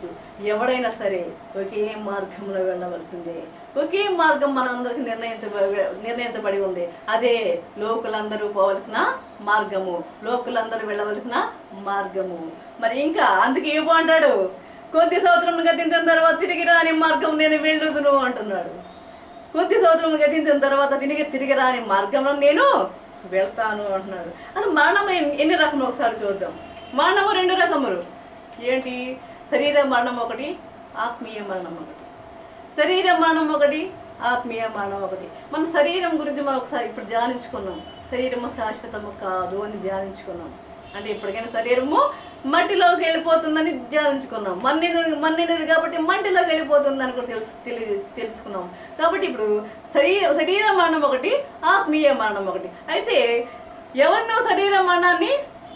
ఎవడైనా సరే ఒకే మార్గంలో వెళ్ళవలసిందే ఒకే మార్గం మనందరికి నిర్ణయించ నిర్ణయించబడి ఉంది అదే లోకులందరూ పోవలసిన మార్గము లోకులందరూ వెళ్ళవలసిన మార్గము మరి ఇంకా అందుకే ఏమో అంటాడు కొద్ది సంవత్సరం గతించిన తర్వాత తిరిగి రాని మార్గం నేను వెళ్ళుదును అంటున్నాడు కొద్ది సంవత్సరం గతించిన తర్వాత తిరిగి తిరిగి రాని మార్గంలో నేను వెళ్తాను అంటున్నాడు అని మరణం ఎన్ని- ఎన్ని రకములు ఒకసారి చూద్దాం మరణము రెండు రకములు ఏంటి శరీర మరణం ఒకటి ఆత్మీయ మరణం ఒకటి శరీర మరణం ఒకటి ఆత్మీయ మరణం ఒకటి మన శరీరం గురించి మనం ఒకసారి ఇప్పుడు ధ్యానించుకున్నాం శరీరము శాశ్వతము కాదు అని ధ్యానించుకున్నాం అంటే ఇప్పటికైనా శరీరము మట్టిలోకి వెళ్ళిపోతుందని ధ్యానించుకున్నాం మన్నినది మన్నినది కాబట్టి మట్టిలోకి వెళ్ళిపోతుందని కూడా తెలుసు తెలి తెలుసుకున్నాం కాబట్టి ఇప్పుడు శరీర శరీర మరణం ఒకటి ఆత్మీయ మరణం ఒకటి అయితే ఎవరినో శరీర మరణాన్ని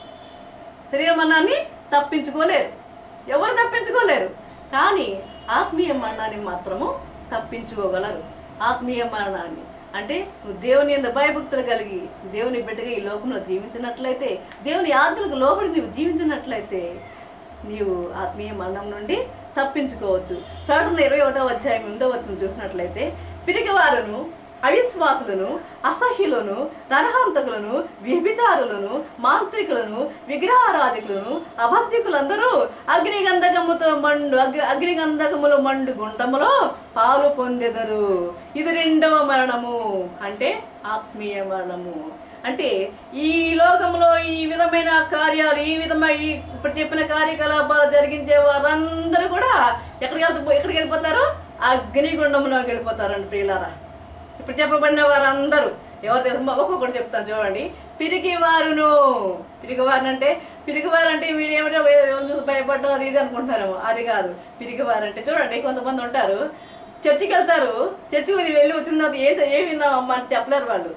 శరీర మరణాన్ని తప్పించుకోలేరు ఎవరు తప్పించుకోలేరు కానీ ఆత్మీయ మరణాన్ని మాత్రము తప్పించుకోగలరు ఆత్మీయ మరణాన్ని అంటే నువ్వు దేవుని యొక్క భయభక్తులు కలిగి దేవుని బిడ్డగా ఈ లోకంలో జీవించినట్లయితే దేవుని ఆజ్ఞలకు లోబడి నువ్వు జీవించినట్లయితే నీవు ఆత్మీయ మరణం నుండి తప్పించుకోవచ్చు ప్రకటన ఇరవై ఒకటో అధ్యాయం ఎనిమిదో వచ్చిన చూసినట్లయితే పిరికివారును అవిశ్వాసులను అసహ్యులను నరహంతకులను వ్యభిచారులను మాంత్రికులను విగ్రహారాధికులను అబద్ధికులందరూ అగ్నిగంధకముతో మండు అగ్ని అగ్నిగంధకములు మండు గుండములో పాలు పొందెదరు ఇది రెండవ మరణము అంటే ఆత్మీయ మరణము అంటే ఈ లోకంలో ఈ విధమైన కార్యాలు ఈ విధమైన ఈ ఇప్పుడు చెప్పిన కార్యకలాపాలు జరిగించే వారందరూ కూడా ఎక్కడికి వెళ్తూ ఎక్కడికి వెళ్ళిపోతారు అగ్నిగుండంలోకి వెళ్ళిపోతారండి ప్రియులారా ఇప్పుడు చెప్పబడిన వారందరూ ఎవరు తెలుసు ఒక్కొక్కటి చెప్తాను చూడండి పిరికివారును పిరికివారు అంటే పిరికివారు అంటే మీరు ఏమిటో చూసి భయపడ్డం అది ఇది అనుకుంటున్నారేమో అది కాదు పిరికివారు అంటే చూడండి కొంతమంది ఉంటారు చర్చికి వెళ్తారు చర్చికి వదిలి వెళ్ళి వచ్చిన తర్వాత ఏ ఏ విన్నామమ్మా అని చెప్పలేరు వాళ్ళు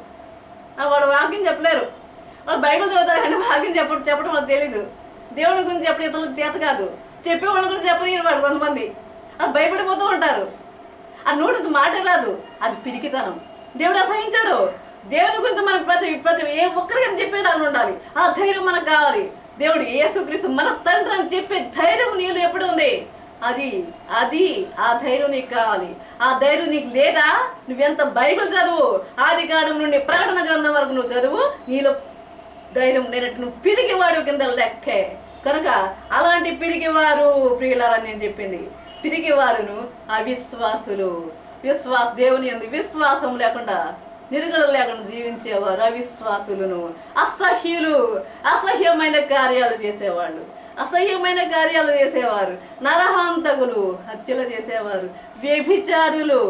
ఆ వాడు వాక్యం చెప్పలేరు వాళ్ళు బైబిల్ చదువుతారు కానీ వాక్యం చెప్పడం చెప్పడం వాళ్ళకి తెలీదు దేవుని గురించి చెప్పడం ఇతరులకు చేత కాదు చెప్పే వాళ్ళ గురించి చెప్పలేరు వాళ్ళు కొంతమంది అది భయపడిపోతూ ఉంటారు ఆ నోటి మాట రాదు అది పిరికితనం దేవుడు అసహించాడు దేవుని గురించి మనకు ప్రతి ప్రతి ఏ ఒక్కరికి చెప్పేలాగా ఉండాలి ఆ ధైర్యం మనకు కావాలి దేవుడు యేసుక్రీస్తు మన తండ్రి అని చెప్పే ధైర్యం నీళ్ళు ఎప్పుడు ఉంది అది అది ఆ ధైర్యం నీకు కావాలి ఆ ధైర్యం నీకు లేదా నువ్వెంత బైబిల్ చదువు ఆది కాండం నుండి ప్రకటన గ్రంథం వరకు నువ్వు చదువు నీలో ధైర్యం లేనట్టు నువ్వు పిరిగివాడు కింద లెక్కే కనుక అలాంటి పిరిగివారు ప్రియులారని నేను చెప్పింది పిరిగివారును అవిశ్వాసులు విశ్వాస దేవుని యందు విశ్వాసం లేకుండా నిరుగడ లేకుండా జీవించేవారు అవిశ్వాసులను అసహ్యులు అసహ్యమైన కార్యాలు చేసేవాళ్ళు అసహ్యమైన కార్యాలు చేసేవారు నరహాంతకులు హత్యలు చేసేవారు వ్యభిచారులు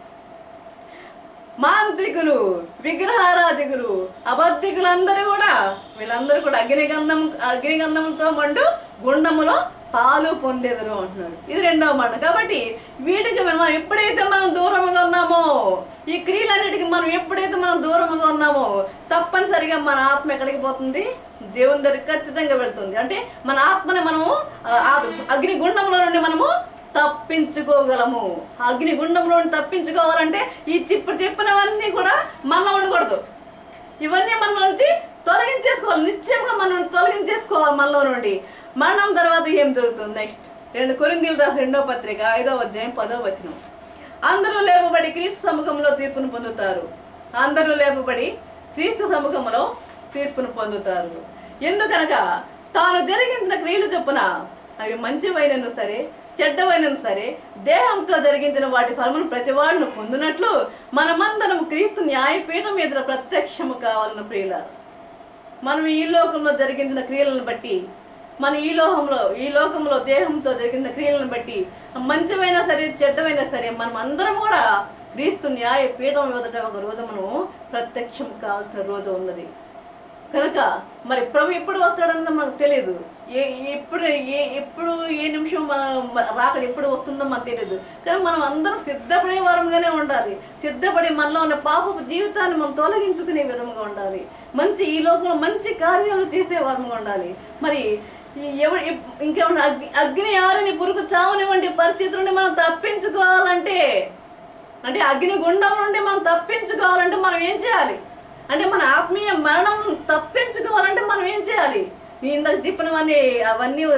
మాంత్రికులు విగ్రహారాధికులు అబద్ధికులు అందరూ కూడా వీళ్ళందరూ కూడా అగ్నిగంధం అగ్నిగంధంతో మండు గుండములో పాలు పొందేదరు అంటున్నాడు ఇది రెండవ మాట కాబట్టి వీటికి మనం ఎప్పుడైతే మనం దూరంగా ఉన్నామో ఈ క్రియలన్నిటికీ మనం ఎప్పుడైతే మనం దూరంగా ఉన్నామో తప్పనిసరిగా మన ఆత్మ ఎక్కడికి పోతుంది దేవుని దగ్గరికి ఖచ్చితంగా వెళ్తుంది అంటే మన ఆత్మని మనము ఆ, ఆ అగ్ని గుండంలో నుండి మనము తప్పించుకోగలము ఆ అగ్ని గుండంలో నుండి తప్పించుకోవాలంటే ఈ చిప్పుడు చెప్పినవన్నీ కూడా మనలో ఉండకూడదు ఇవన్నీ మనలో నుంచి తొలగించేసుకోవాలి నిశ్చయంగా మనం తొలగించేసుకోవాలి మనలో నుండి మరణం తర్వాత ఏం జరుగుతుంది నెక్స్ట్ రెండు కొరిందీలు రాసిన రెండో పత్రిక ఐదో అధ్యాయం పదో వచనం అందరూ లేపబడి క్రీస్తు సముఖంలో తీర్పును పొందుతారు అందరూ లేపబడి క్రీస్తు సముఖంలో తీర్పును పొందుతారు ఎందుకనగా తాను జరిగించిన క్రియలు చొప్పున అవి మంచివైనను సరే చెడ్డవైనను సరే దేహంతో జరిగించిన వాటి ఫలమును ప్రతివాడును పొందినట్లు మనమందరం క్రీస్తు న్యాయపీఠం ఎదుర ప్రత్యక్షము కావాలన్న ప్రియులారు మనం ఈ లోకంలో జరిగించిన క్రియలను బట్టి మన ఈ లోకంలో ఈ లోకంలో దేహంతో జరిగిన క్రియలను బట్టి మంచివైనా సరే చెడ్డమైనా సరే మనం అందరం కూడా క్రీస్తు న్యాయ పీఠం ఎదుట ఒక రోజు మనం ప్రత్యక్షం కావాల్సిన రోజు ఉన్నది కనుక మరి ప్రభు ఎప్పుడు వస్తాడన్నది మనకు తెలియదు ఏ ఎప్పుడు ఏ ఎప్పుడు ఏ నిమిషం మన- మన రాకడ ఎప్పుడు వస్తుందో మనకు తెలియదు కానీ మనం అందరం సిద్ధపడే వారంగానే ఉండాలి సిద్ధపడి మనలో ఉన్న పాపపు జీవితాన్ని మనం తొలగించుకునే విధంగా ఉండాలి మంచి ఈ లోకంలో మంచి కార్యాలు చేసే వారంగా ఉండాలి మరి ఈ ఎవరు ఎప్- ఇంకేమన్నా అగ్ని అగ్ని ఆరని పురుగు చావనివ్వండి పరిస్థితి నుండి మనం తప్పించుకోవాలంటే అంటే అగ్ని గుండం నుండి మనం తప్పించుకోవాలంటే మనం ఏం చేయాలి అంటే మన ఆత్మీయ మరణం తప్పించుకోవాలంటే మనం ఏం చేయాలి నీ ఇందాక చెప్పినవన్నీ అవన్నీ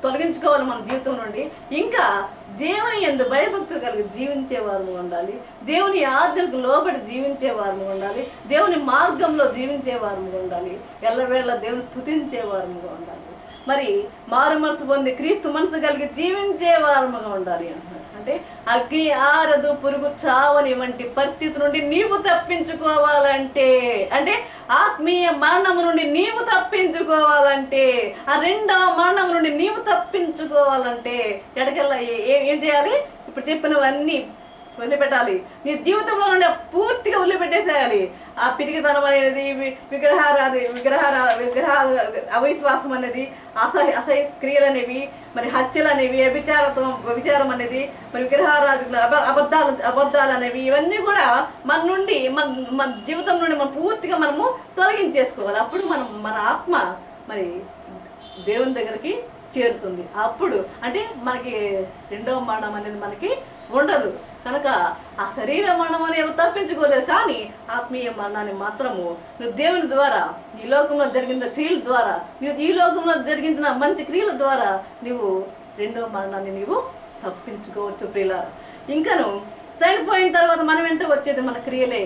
తొలగించుకోవాలి మన జీవితం నుండి ఇంకా దేవుని ఎందు భయభక్తులు కలిగి జీవించే వారు ఉండాలి దేవుని ఆజ్ఞలకు లోబడి జీవించే వారు ఉండాలి దేవుని మార్గంలో జీవించే వారు ఉండాలి ఎల్లవేళ దేవుని స్థుతించే వారముగా ఉండాలి మరి మారు మనసు పొంది క్రీస్తు మనసు కలిగి జీవించే వారముగా ఉండాలి అంటున్నాడు అంటే అగ్ని ఆరదు పురుగు చావని వంటి పరిస్థితి నుండి నీవు తప్పించుకోవాలంటే అంటే ఆత్మీయ మరణము నుండి నీవు తప్పించుకోవాలంటే ఆ రెండవ మరణం నుండి నీవు తప్పించుకోవాలంటే ఎడకెళ్ళ ఏం చేయాలి ఇప్పుడు చెప్పినవన్నీ వదిలిపెట్టాలి నీ జీవితంలో నుండి పూర్తిగా వదిలిపెట్టేసేయాలి ఆ పిరిగితనం అనేది వి- విగ్రహారాధి విగ్రహార విగ్రహ అవిశ్వాసం అనేది అసహ్య అసహ్య క్రియలు అనేవి మరి హత్యలు అనేవి వ్యభిచారత్వం వ్యభిచారం అనేది మరి విగ్రహారాధులు అబ అబద్ధాలు అబద్ధాలు అనేవి ఇవన్నీ కూడా మన నుండి మన మన జీవితం నుండి మనం పూర్తిగా మనము తొలగించేసుకోవాలి అప్పుడు మనం మన ఆత్మ మరి దేవుని దగ్గరికి చేరుతుంది అప్పుడు అంటే మనకి రెండవ మరణం అనేది మనకి ఉండదు కనుక ఆ శరీర మరణం అనేవి తప్పించుకోలేదు కానీ ఆత్మీయ మరణాన్ని మాత్రము నువ్వు దేవుని ద్వారా ఈ లోకంలో జరిగిన క్రియల ద్వారా నువ్వు ఈ లోకంలో జరిగిన మంచి క్రియల ద్వారా నువ్వు రెండవ మరణాన్ని నీవు తప్పించుకోవచ్చు ప్రియుల ఇంకను చనిపోయిన తర్వాత మనం వెంట వచ్చేది మన క్రియలే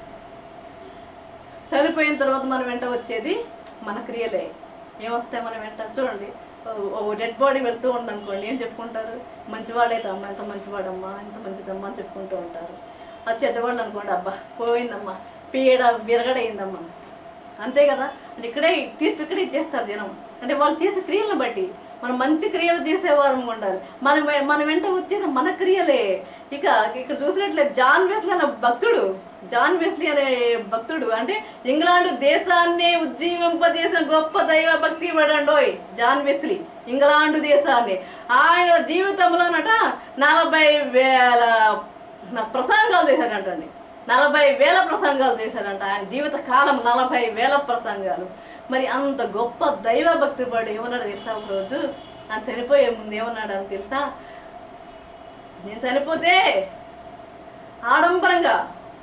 చనిపోయిన తర్వాత మన వెంట వచ్చేది మన క్రియలే ఏమొస్తాయి మన వెంట చూడండి డెడ్ బాడీ వెళ్తూ ఉందనుకోండి ఏం చెప్పుకుంటారు మంచివాళ్ళైతే అమ్మ ఎంత మంచివాడమ్మా ఎంత మంచిదమ్మా అని చెప్పుకుంటూ ఉంటారు అది చెడ్డవాళ్ళు అనుకోండి అబ్బా పోయిందమ్మా పీడ విరగడైందమ్మా అంతే కదా అంటే ఇక్కడే తీర్పు ఇక్కడే ఇచ్చేస్తారు జనం అంటే వాళ్ళు చేసే క్రియలను బట్టి మనం మంచి క్రియలు చేసేవారం ఉండాలి మన వె- మన వెంట వచ్చేది మన క్రియలే ఇక ఇక్కడ చూసినట్లయితే జాన్ వెస్లీ అనే భక్తుడు జాన్ వెస్లీ అనే భక్తుడు అంటే ఇంగ్లాండ్ దేశాన్ని ఉజ్జీవింపజేసిన గొప్ప దైవ భక్తి పడండోయ్ జాన్ వెస్లీ ఇంగ్లాండ్ దేశాన్ని ఆయన జీవితంలోనట నలభై వేల నా ప్రసంగాలు చేశాడంటండి నలభై వేల ప్రసంగాలు చేశాడంట ఆయన జీవిత కాలం నలభై వేల ప్రసంగాలు మరి అంత గొప్ప దైవ భక్తి పడు ఏమన్నాడు తెలుసా ఒక రోజు ఆయన చనిపోయే ముందు ఏమన్నాడు అని తెలుసా నేను చనిపోతే ఆడంబరంగా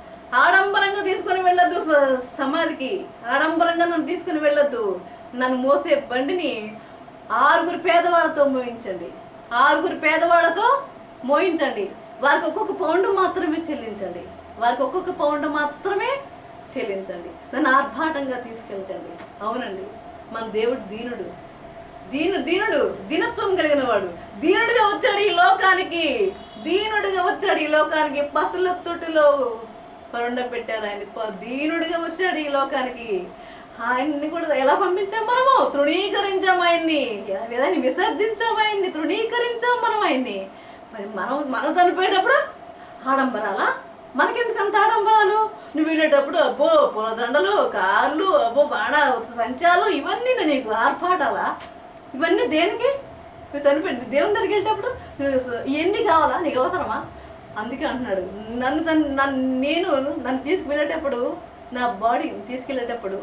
ఆడంబరంగా తీసుకొని వెళ్ళొద్దు స్వ- సమాధికి ఆడంబరంగా నన్ను తీసుకుని వెళ్ళొద్దు నన్ను మోసే బండిని ఆరుగురు పేదవాళ్ళతో మోయించండి ఆరుగురు పేదవాళ్ళతో మోయించండి వారికి ఒక్కొక్క పౌండ్ మాత్రమే చెల్లించండి వారికి ఒక్కొక్క పౌండ్ మాత్రమే చెల్లించండి నన్ను ఆర్భాటంగా తీసుకెళ్ళకండి అవునండి మన దేవుడు దీనుడు దీను దీనుడు దీనత్వం కలిగిన వాడు దీనుడిగా వచ్చాడు ఈ లోకానికి దీనుడిగా వచ్చాడు ఈ లోకానికి పసుల తొట్టులో పరుండ పెట్టారు ఆయన ప- దీనుడిగా వచ్చాడు ఈ లోకానికి ఆయన్ని కూడా ఎలా పంపించాం మనము తృణీకరించాం ఆయన్ని ఏదాన్ని విసర్జించాం ఆయన్ని తృణీకరించాం మనం ఆయన్ని మరి మనం మనం చనిపోయేటప్పుడు ఆడంబరాలా మనకెందుకు అంత ఆడంబరాలు నువ్వు వెళ్ళేటప్పుడు అబ్బో పొలదండలు కార్లు అబ్బో బాణ సంచాలు ఇవన్నీ నీకు ఆర్పాటాలా ఇవన్నీ దేనికి నువ్వు చనిపోయి దేవుని దగ్గరికి వెళ్ళేటప్పుడు నువ్వు స- ఇవన్నీ కావాలా నీకు అవసరమా అందుకే అంటున్నాడు నన్ను తన్- నన్ను నేను నన్ను తీసుకువెళ్ళేటప్పుడు నా బాడీని తీసుకెళ్ళేటప్పుడు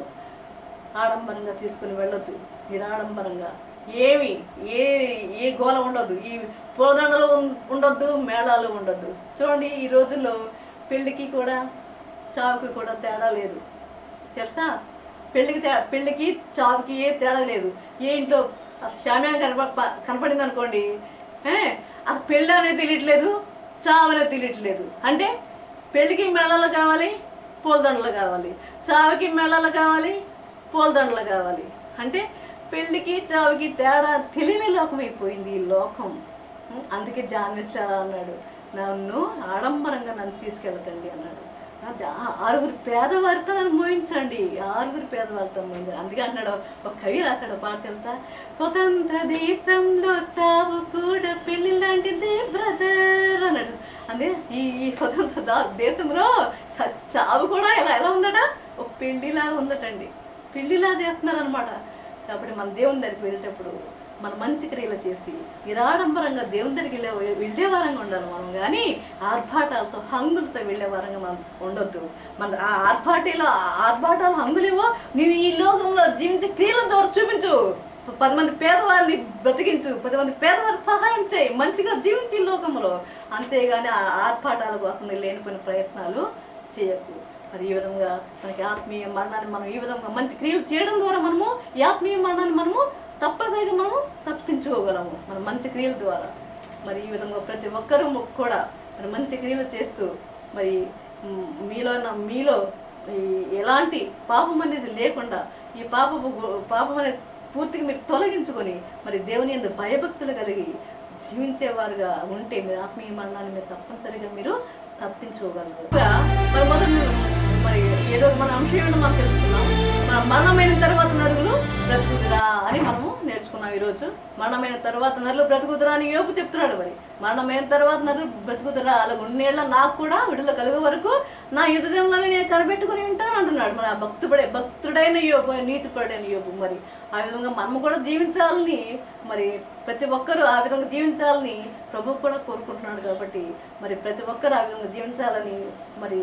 ఆడంబరంగా తీసుకుని వెళ్ళొద్దు నిరాడంబరంగా ఏమి ఏ ఏ గోల ఉండొద్దు ఈ పూలదండలు ఉం- ఉండొద్దు మేళాలు ఉండొద్దు చూడండి ఈ రోజుల్లో పెళ్ళికి కూడా చావుకి కూడా తేడా లేదు తెలుసా పెళ్ళికి తే పెళ్ళికి చావుకి ఏ తేడా లేదు ఏ ఇంట్లో అసలు శామ్యాన్ని కనప ప- కనపడింది అనుకోండి ఏ, అసలు పెళ్ళి అనేది తెలియట్లేదు చావు అనేది తెలియట్లేదు అంటే పెళ్ళికి మేళాలు కావాలి పూలదండలు కావాలి చావుకి మేళాలు కావాలి పూలదండలు కావాలి అంటే పెళ్ళికి చావుకి తేడా తెలియని లోకం అయిపోయింది ఈ లోకం ఉం, అందుకే జాన్వేశ్వర అన్నాడు నన్ను ఆడంబరంగా నన్ను తీసుకెళ్ళకండి అన్నాడు అది ఆ- ఆరుగురు పేదవారితో నన్ను మోయించండి ఆరుగురు పేదవారితో మోయించండి అందుకే అంటున్నాడు ఒక కవి రాశాడు పాట తెలుసా స్వతంత్ర దేశంలో చావు కూడా పెళ్లి లాంటిది బ్రదర్ అన్నాడు అంటే ఈ ఈ స్వతంత్ర దా- దేశంలో చ- చావు కూడా ఎలా ఎలా ఉందట ఒక పెళ్లిలా ఉందటండి పెళ్లిలా చేస్తున్నారు అనమాట కాబట్టి మన దేవుని దగ్గరికి వెళ్ళేటప్పుడు మన మంచి క్రియలు చేసి నిరాడంబరంగా దేవుని దగ్గరికి వెళ్ళే వెళ్ళే వారంగా ఉండాలి మనం కానీ ఆర్భాటాలతో హంగులతో వెళ్ళే వారంగా మనం ఉండొద్దు మన ఆ ఆర్భాటీలో ఆర్భాటాలు హంగులేవో నీవు ఈ లోకంలో జీవించే క్రియల ద్వారా చూపించు పది మంది పేదవారిని బ్రతికించు పది మంది పేదవారికి సహాయం చేయి మంచిగా జీవించి ఈ లోకంలో అంతేగాని ఆ ఆర్భాటాల కోసం నీ లేనిపోయిన ప్రయత్నాలు చేయకు మరి ఈ విధంగా మనకి ఆత్మీయ మరణాన్ని మనం ఈ విధంగా మంచి క్రియలు చేయడం ద్వారా మనము ఈ ఆత్మీయ మరణాన్ని మనము తప్పనిసరిగా మనము తప్పించుకోగలము మన మంచి క్రియల ద్వారా మరి ఈ విధంగా ప్రతి ఒక్కరూ కూడా మరి మంచి క్రియలు చేస్తూ మరి మ్, మీలో ఉన్న- మీలో ఈ ఎలాంటి పాపం అనేది లేకుండా ఈ పాపపు గు- పాపం అనేది పూర్తిగా మీరు తొలగించుకొని మరి దేవుని ఎందు భయభక్తులు కలిగి జీవించేవారుగా ఉంటే మీరు ఆత్మీయ మరణాన్ని మీరు తప్పనిసరిగా మీరు తప్పించుకోగలరు ఇంకా మరి మొదలు మరి ఏదో మన అంశం ఏంటో మనం తెలుసుకున్నాం మన మరణమైన తర్వాత నలుగురు బ్రతుకుతురా అని మనము నేర్చుకున్నాం ఈరోజు మరణమైన తర్వాత నరులు బ్రతుకుతురా అని యోపు చెప్తున్నాడు మరి మరణమైన తర్వాత నరులు బ్రతుకుతురా అలా ఉన్నేళ్ళ నాకు కూడా విడుదల కలుగు వరకు నా యుద్ధంలోనే నేను కనిపెట్టుకుని ఉంటాను అంటున్నాడు మరి ఆ భక్తుడే భక్తుడైన యోపు నీతిపడైన యోపు మరి ఆ విధంగా మనము కూడా జీవించాలని మరి ప్రతి ఒక్కరూ ఆ విధంగా జీవించాలని ప్రభు కూడా కోరుకుంటున్నాడు కాబట్టి మరి ప్రతి ఒక్కరు ఆ విధంగా జీవించాలని మరి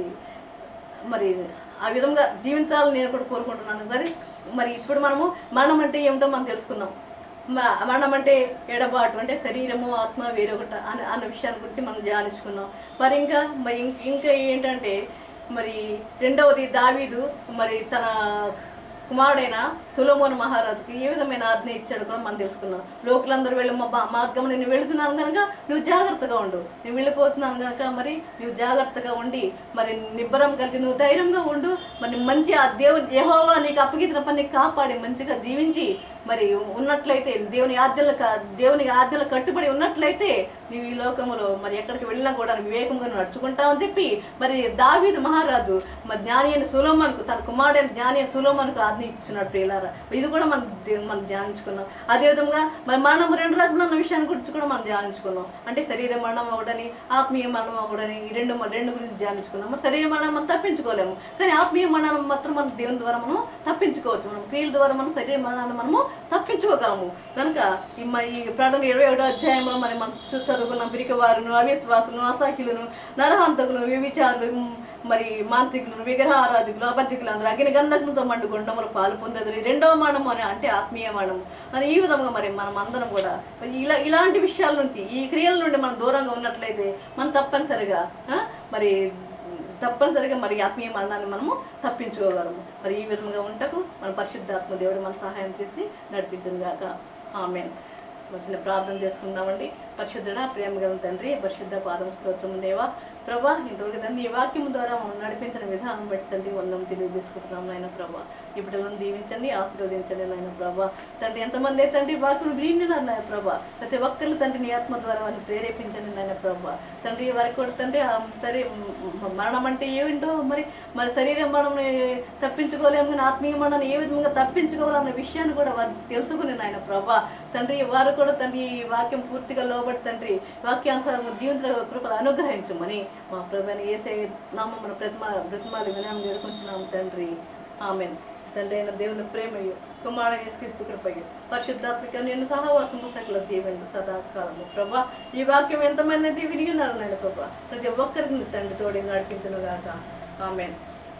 మరి ఆ విధంగా జీవించాలని నేను కూడా కోరుకుంటున్నాను మరి మరి ఇప్పుడు మనము మరణం అంటే ఏమిటో మనం తెలుసుకున్నాం మ- మరణం అంటే ఎడబాటు అంటే శరీరము ఆత్మ వేరొకట అనే అన్న విషయాన్ని గురించి మనం ధ్యానించుకున్నాం మరి ఇంకా మరి ఇం- ఇంకా ఏంటంటే మరి రెండవది దావీదు మరి తన కుమారుడైన సులోమోన్ మహారాజుకి ఏ విధమైన ఆజ్ఞ ఇచ్చాడు కూడా మనం తెలుసుకున్నాం లోకులందరూ వెళ్ళి మా బా- మార్గం నేను వెళుతున్నాను కనుక నువ్వు జాగ్రత్తగా ఉండు నేను వెళ్ళిపోతున్నాను కనుక మరి నువ్వు జాగ్రత్తగా ఉండి మరి నిబ్బరం కలిగి నువ్వు ధైర్యంగా ఉండు మరి మంచి ఆ దేవుని యెహోవా నీకు అప్పగించిన పని కాపాడి మంచిగా జీవించి మరి ఉన్నట్లయితే దేవుని ఆజ్ఞలు క- దేవుని ఆజ్ఞలు కట్టుబడి ఉన్నట్లయితే నీవు ఈ లోకములో మరి ఎక్కడికి వెళ్ళినా కూడా వివేకంగా నడుచుకుంటావని చెప్పి మరి దావీదు మహారాజు మరి జ్ఞాని అయిన సులోమన్కు తన కుమారుడైన జ్ఞాని అయిన సులోమన్కు ఆజ్ఞ ఇచ్చినాడు ప్రియులారా ఇది కూడా మనం దే- మనం ధ్యానించుకున్నాం అదేవిధంగా మరి మరణం రెండు రకాల అన్న విషయాన్ని గురించి కూడా మనం ధ్యానించుకున్నాం అంటే శరీర మరణం ఒకటని ఆత్మీయ మరణం ఒకటని ఈ రెండు రెండు గురించి ధ్యానించుకున్నాం మరి శరీర మరణం మనం తప్పించుకోలేము కానీ ఆత్మీయ మరణం మాత్రం మనం దేవుని ద్వారా మనం తప్పించుకోవచ్చు మనం క్రియల ద్వారా మనం శరీర మరణాన్ని మనము తప్పించుకోగలము కనుక ఈ మ- ఈ ప్రకటన ఇరవై ఒకటో అధ్యాయంలో మరి మనం చూ- చదువుకున్న పిరికి వారును అవిశ్వాసులను అసాఖ్యులను నరహంతకులను వ్యభిచారులు మ్, మరి మాంత్రికులను విగ్రహారాధికులు అబద్ధికులు అందరూ అగ్ని గంధకులతో మండుకుండములు పాలు పొందదు ఈ రెండవ మరణం అని అంటే ఆత్మీయ మరణం మరి ఈ విధంగా మరి మనం అందరం కూడా మరి ఇలా ఇలాంటి విషయాల నుంచి ఈ క్రియల నుండి మనం దూరంగా ఉన్నట్లయితే మనం తప్పనిసరిగా ఆ, మరి తప్పనిసరిగా మరి ఆత్మీయ మరణాన్ని మనము తప్పించుకోగలము మరి ఈ విధంగా ఉంటకు మన పరిశుద్ధాత్మ దేవుడు మన సహాయం చేసి నడిపించును గాక ఆమె వచ్చిన ప్రార్థన చేసుకుందామండి పరిశుద్ధుడా ప్రేమ గల తండ్రి పరిశుద్ధ పాదం స్తోత్రం దేవా ప్రభా ఇంతవరకు తండ్రి ఈ వాక్యం ద్వారా మమ్మల్ని నడిపించిన విధానం బట్టి తండ్రి వందం తెలియజేసుకుంటున్నాం నాయన ప్రభా ఈ బిడ్డలను దీవించండి ఆశీర్వదించండి నాయన ప్రభా తండ్రి ఎంతమంది అయితే తండ్రి వాక్యం వినినారు నాయన ప్రభా ప్రతి ఒక్కరు తండ్రి నీ ఆత్మ ద్వారా వారిని ప్రేరేపించండి నాయన ప్రభా తండ్రి వారికి కూడా తండ్రి ఆ సరే మ- మరణం అంటే ఏమిటో మరి మరి శరీరం మనం తప్పించుకోలేము కానీ ఆత్మీయ మరణాన్ని ఏ విధంగా తప్పించుకోవాలన్న విషయాన్ని కూడా వారు తెలుసుకుని నాయన ప్రభా తండ్రి వారు కూడా తండ్రి ఈ వాక్యం పూర్తిగా లోబడి తండ్రి వాక్యానుసారం జీవిత కృపలు అనుగ్రహించమని మా ప్రభుని ఏసే నామమున ప్రతిమా ప్రతిమాలు వినామం వేడుకుంటున్నాము తండ్రి ఆమెన్ తండ్రి అయిన దేవుని ప్రేమయు కుమారుడు యేసుక్రీస్తు కృపయు పరిశుద్ధాత్మిక నేను సహవాసము సకల దేవుని సదాకాలము ప్రభా ఈ వాక్యం ఎంతమంది అయితే విని ఉన్నారు నాయన ప్రభా ప్రతి ఒక్కరికి నీ తండ్రి తోడి నడిపించును గాక ఆమెన్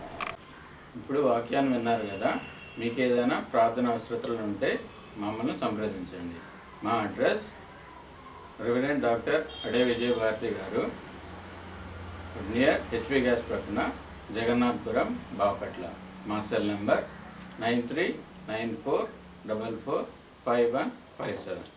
ఇప్పుడు వాక్యాన్ని విన్నారు కదా మీకు ఏదైనా ప్రార్థన అవసరతలు ఉంటే మమ్మల్ని సంప్రదించండి మా అడ్రస్ రెవరెంట్ డాక్టర్ అడే విజయభారతి గారు నియర్ హెచ్పి గ్యాస్ ప్రక్కన జగన్నాథపురం బాపట్ల మా cell number nine three nine four double four five one five seven